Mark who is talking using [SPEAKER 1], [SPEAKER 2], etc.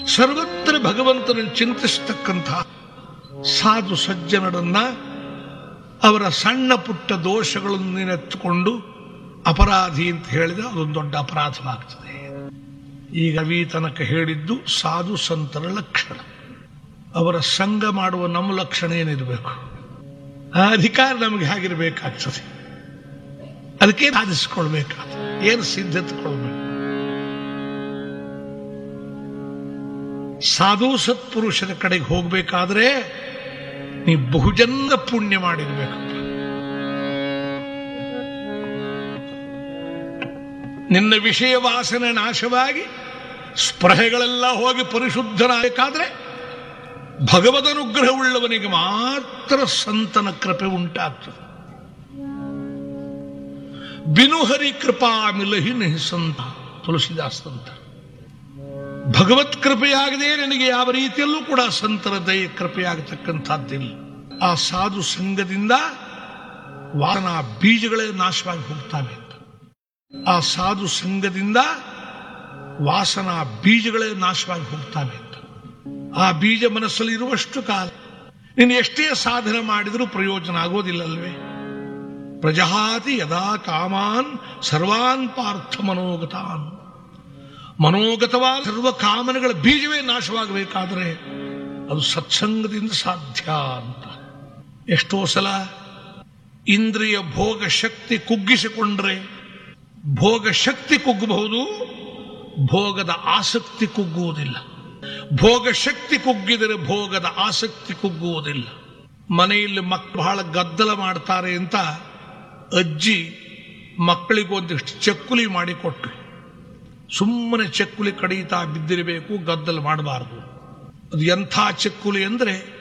[SPEAKER 1] ಸರ್ವತ್ರ ಭಗವಂತನನ್ನು ಚಿಂತಿಸ್ತಕ್ಕಂಥ ಸಾಧು ಸಜ್ಜನರನ್ನ ಅವರ ಸಣ್ಣ ಪುಟ್ಟ ದೋಷಗಳನ್ನು ನೆನೆತ್ತುಕೊಂಡು ಅಪರಾಧಿ ಅಂತ ಹೇಳಿದ್ರೆ ಅದೊಂದು ದೊಡ್ಡ ಅಪರಾಧವಾಗ್ತದೆ ಈಗ ಈ ತನಕ ಹೇಳಿದ್ದು ಸಾಧು ಸಂತರ ಲಕ್ಷಣ ಅವರ ಸಂಘ ಮಾಡುವ ನಮ್ಮ ಲಕ್ಷಣ ಏನಿರಬೇಕು ಆ ಅಧಿಕಾರ ನಮಗೆ ಹೇಗಿರಬೇಕಾಗ್ತದೆ ಅದಕ್ಕೆ ಸಾಧಿಸ್ಕೊಳ್ಬೇಕಾಗ್ತದೆ ಏನು ಸಿದ್ಧತೆ ಕೊಳ್ಬೇಕು ಸಾಧು ಸತ್ಪುರುಷರ ಕಡೆಗೆ ಹೋಗ್ಬೇಕಾದ್ರೆ ನೀ ಬಹುಜನ್ಮ ಪುಣ್ಯ ಮಾಡಿರ್ಬೇಕು ನಿನ್ನ ವಿಷಯ ವಾಸನೆ ನಾಶವಾಗಿ ಸ್ಪೃಹೆಗಳೆಲ್ಲ ಹೋಗಿ ಪರಿಶುದ್ಧನಾಗಬೇಕಾದ್ರೆ ಭಗವದನುಗ್ರಹವುಳ್ಳವನಿಗೆ ಮಾತ್ರ ಸಂತನ ಕೃಪೆ ಉಂಟಾಗ್ತದೆ ಬಿನುಹರಿ ಕೃಪಾ ಮಿಲಹಿ ನಹಿ ಸಂತ ತುಳಸಿದಾಸ್ ಅಂತ ಭಗವತ್ ಕೃಪೆಯಾಗದೆ ನನಗೆ ಯಾವ ರೀತಿಯಲ್ಲೂ ಕೂಡ ಸಂತರ ದಯ ಕೃಪೆಯಾಗತಕ್ಕಂಥದ್ದಿಲ್ಲ ಆ ಸಾಧು ಸಂಘದಿಂದ ವಾಸನಾ ಬೀಜಗಳೇ ನಾಶವಾಗಿ ಹೋಗ್ತಾವೆ ಅಂತ ಆ ಸಾಧು ಸಂಘದಿಂದ ವಾಸನಾ ಬೀಜಗಳೇ ನಾಶವಾಗಿ ಹೋಗ್ತಾವೆ ಅಂತ ಆ ಬೀಜ ಮನಸ್ಸಲ್ಲಿ ಇರುವಷ್ಟು ಕಾಲ ನೀನು ಎಷ್ಟೇ ಸಾಧನೆ ಮಾಡಿದರೂ ಪ್ರಯೋಜನ ಆಗೋದಿಲ್ಲಲ್ವೇ ಪ್ರಜಹಾತಿ ಯದಾ ಕಾಮಾನ್ ಸರ್ವಾನ್ ಪಾರ್ಥ ಮನೋಗತಾನ್ ಮನೋಗತವಾದ ಸರ್ವ ಕಾಮನೆಗಳ ಬೀಜವೇ ನಾಶವಾಗಬೇಕಾದ್ರೆ ಅದು ಸತ್ಸಂಗದಿಂದ ಸಾಧ್ಯ ಅಂತ ಎಷ್ಟೋ ಸಲ ಇಂದ್ರಿಯ ಭೋಗ ಶಕ್ತಿ ಕುಗ್ಗಿಸಿಕೊಂಡ್ರೆ ಭೋಗ ಶಕ್ತಿ ಕುಗ್ಗಬಹುದು ಭೋಗದ ಆಸಕ್ತಿ ಕುಗ್ಗುವುದಿಲ್ಲ ಭೋಗ ಶಕ್ತಿ ಕುಗ್ಗಿದರೆ ಭೋಗದ ಆಸಕ್ತಿ ಕುಗ್ಗುವುದಿಲ್ಲ ಮನೆಯಲ್ಲಿ ಮಕ್ಕಳು ಬಹಳ ಗದ್ದಲ ಮಾಡ್ತಾರೆ ಅಂತ ಅಜ್ಜಿ ಮಕ್ಕಳಿಗೊಂದಿಷ್ಟು ಚಕ್ಕುಲಿ ಮಾಡಿಕೊಟ್ರು ಸುಮ್ಮನೆ ಚಕ್ಕುಲಿ ಕಡಿತಾ ಬಿದ್ದಿರಬೇಕು ಗದ್ದಲ ಮಾಡಬಾರದು ಅದು ಎಂಥ ಚಕ್ಕುಲಿ ಅಂದ್ರೆ